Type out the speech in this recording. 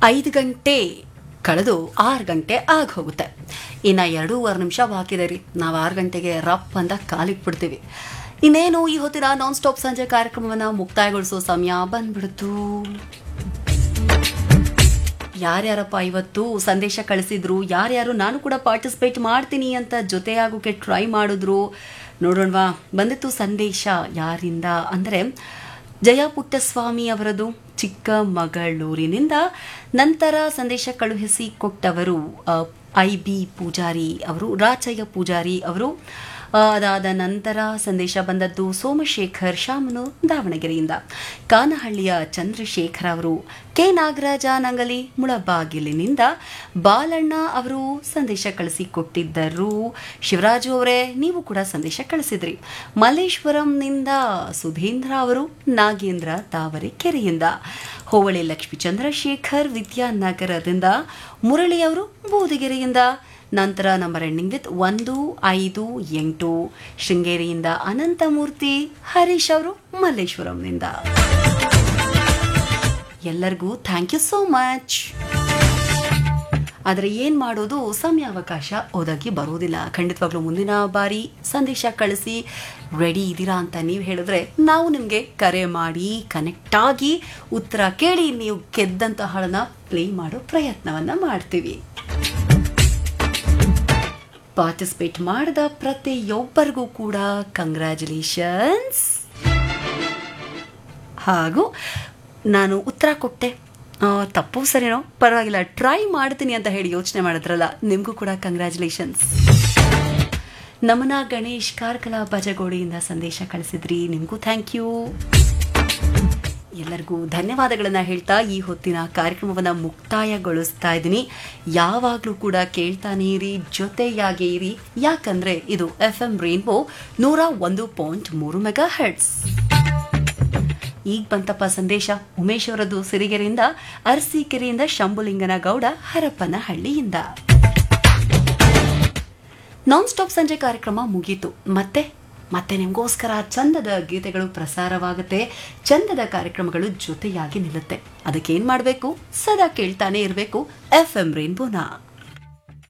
ಐದು ಗಂಟೆ ಕಳೆದು ಆರು ಗಂಟೆ ಆಗ ಹೋಗುತ್ತೆ ಇನ್ನು ಎರಡೂವರೆ ನಿಮಿಷ ಬಾಕಿ ಇದೆ ರೀ ನಾವು ಆರು ಗಂಟೆಗೆ ರಪ್ ಅಂತ ಕಾಲಿಗೆ ಬಿಡ್ತೀವಿ ಇನ್ನೇನು ಈ ಹೊತ್ತಿನ ನಾನ್ ಸ್ಟಾಪ್ ಸಂಜೆ ಕಾರ್ಯಕ್ರಮವನ್ನು ಮುಕ್ತಾಯಗೊಳಿಸೋ ಸಮಯ ಬಂದ್ಬಿಡ್ತು ಯಾರ್ಯಾರಪ್ಪ ಇವತ್ತು ಸಂದೇಶ ಕಳಿಸಿದ್ರು ಯಾರ್ಯಾರು ನಾನು ಕೂಡ ಪಾರ್ಟಿಸಿಪೇಟ್ ಮಾಡ್ತೀನಿ ಅಂತ ಜೊತೆಯಾಗೋಕೆ ಟ್ರೈ ಮಾಡಿದ್ರು ನೋಡೋಣವಾ ಬಂದಿತ್ತು ಸಂದೇಶ ಯಾರಿಂದ ಅಂದರೆ ಜಯ ಪುಟ್ಟಸ್ವಾಮಿ ಅವರದು ಚಿಕ್ಕಮಗಳೂರಿನಿಂದ ನಂತರ ಸಂದೇಶ ಕಳುಹಿಸಿ ಕೊಟ್ಟವರು ಐ ಬಿ ಪೂಜಾರಿ ಅವರು ರಾಚಯ್ಯ ಪೂಜಾರಿ ಅವರು ಆ, ಅದಾದ ನಂತರ ಸಂದೇಶ ಬಂದದ್ದು ಸೋಮಶೇಖರ್ ಶಾಮನು ದಾವಣಗೆರೆಯಿಂದ ಕಾನಹಳ್ಳಿಯ ಚಂದ್ರಶೇಖರ್ ಅವರು ಕೆ ನಾಗರಾಜ ನಂಗಲಿ ಮುಳಬಾಗಿಲಿನಿಂದ ಬಾಲಣ್ಣ ಅವರು ಸಂದೇಶ ಕಳಿಸಿಕೊಟ್ಟಿದ್ದರು ಶಿವರಾಜು ಅವರೇ ನೀವು ಕೂಡ ಸಂದೇಶ ಕಳಿಸಿದ್ರಿ ಮಲ್ಲೇಶ್ವರಂನಿಂದ ಸುಧೀಂದ್ರ ಅವರು ನಾಗೇಂದ್ರ ತಾವರೆಕೆರೆಯಿಂದ ಹೋವಳಿ ಲಕ್ಷ್ಮೀ ಚಂದ್ರಶೇಖರ್ ವಿದ್ಯಾನಗರದಿಂದ ಮುರಳಿ ಅವರು ಬೋದಿಗೆರೆಯಿಂದ ನಂತರ ನಂಬರ್ ಎಂಡಿಂಗ್ ವಿತ್ ಒಂದು ಐದು ಎಂಟು ಶೃಂಗೇರಿಯಿಂದ ಅನಂತಮೂರ್ತಿ ಹರೀಶ್ ಅವರು ಮಲ್ಲೇಶ್ವರಂನಿಂದ ಎಲ್ಲರಿಗೂ ಥ್ಯಾಂಕ್ ಯು ಸೋ ಮಚ್ ಆದರೆ ಏನು ಮಾಡೋದು ಸಮಯಾವಕಾಶ ಒದಗಿ ಬರೋದಿಲ್ಲ ಖಂಡಿತವಾಗ್ಲೂ ಮುಂದಿನ ಬಾರಿ ಸಂದೇಶ ಕಳಿಸಿ ರೆಡಿ ಇದ್ದೀರಾ ಅಂತ ನೀವು ಹೇಳಿದ್ರೆ ನಾವು ನಿಮಗೆ ಕರೆ ಮಾಡಿ ಕನೆಕ್ಟ್ ಆಗಿ ಉತ್ತರ ಕೇಳಿ ನೀವು ಗೆದ್ದಂತ ಹಾಳನ್ನ ಪ್ಲೇ ಮಾಡೋ ಪ್ರಯತ್ನವನ್ನ ಮಾಡ್ತೀವಿ ಪಾರ್ಟಿಸಿಪೇಟ್ ಮಾಡಿದ ಪ್ರತಿಯೊಬ್ಬರಿಗೂ ಕೂಡ ಕಂಗ್ರ್ಯಾಚುಲೇಷನ್ಸ್ ಹಾಗೂ ನಾನು ಉತ್ತರ ಕೊಟ್ಟೆ ಆ, ತಪ್ಪು ಸರಿನೋ ಪರವಾಗಿಲ್ಲ ಟ್ರೈ ಮಾಡ್ತೀನಿ ಅಂತ ಹೇಳಿ ಯೋಚನೆ ಮಾಡಿದ್ರಲ್ಲ ನಿಮಗೂ ಕೂಡ ಕಂಗ್ರ್ಯಾಚುಲೇಷನ್ಸ್ ನಮನ ಗಣೇಶ್ ಕಾರ್ಕಲ ಬಜಗೋಡಿಯಿಂದ ಸಂದೇಶ ಕಳಿಸಿದ್ರಿ ನಿಮಗೂ ಥ್ಯಾಂಕ್ ಯು ಎಲ್ಲರಿಗೂ ಧನ್ಯವಾದಗಳನ್ನ ಹೇಳ್ತಾ ಈ ಹೊತ್ತಿನ ಕಾರ್ಯಕ್ರಮವನ್ನು ಮುಕ್ತಾಯಗೊಳಿಸ್ತಾ ಇದ್ದೀನಿ ಯಾವಾಗಲೂ ಕೂಡ ಕೇಳ್ತಾನೆ ಇರಿ ಜೊತೆಯಾಗೇ ಇರಿ ಯಾಕಂದ್ರೆ ಇದು ಎಫ್ ಎಂ ರೇನ್ಬೋ ನೂರ ಒಂದು ಪಾಯಿಂಟ್ ಮೂರು ಮೆಗಾ ಹೆಡ್ಸ್ ಈಗ ಬಂತಪ್ಪ ಸಂದೇಶ ಉಮೇಶ್ ಅವರದ್ದು ಸಿರಿಗೆರೆಯಿಂದ ಅರಸೀಕೆರೆಯಿಂದ ಶಂಭುಲಿಂಗನ ಗೌಡ ಹರಪನಹಳ್ಳಿಯಿಂದ ನಾನ್ ಸ್ಟಾಪ್ ಸಂಜೆ ಕಾರ್ಯಕ್ರಮ ಮುಗೀತು ಮತ್ತೆ ಮತ್ತೆ ನಿಮಗೋಸ್ಕರ ಚಂದದ ಗೀತೆಗಳು ಪ್ರಸಾರವಾಗುತ್ತೆ ಚಂದದ ಕಾರ್ಯಕ್ರಮಗಳು ಜೊತೆಯಾಗಿ ನಿಲ್ಲುತ್ತೆ ಅದಕ್ಕೇನ್ ಮಾಡಬೇಕು ಸದಾ ಕೇಳ್ತಾನೆ ಇರಬೇಕು ಎಫ್ ಎಂ ರೇನ್ಬೋನಾ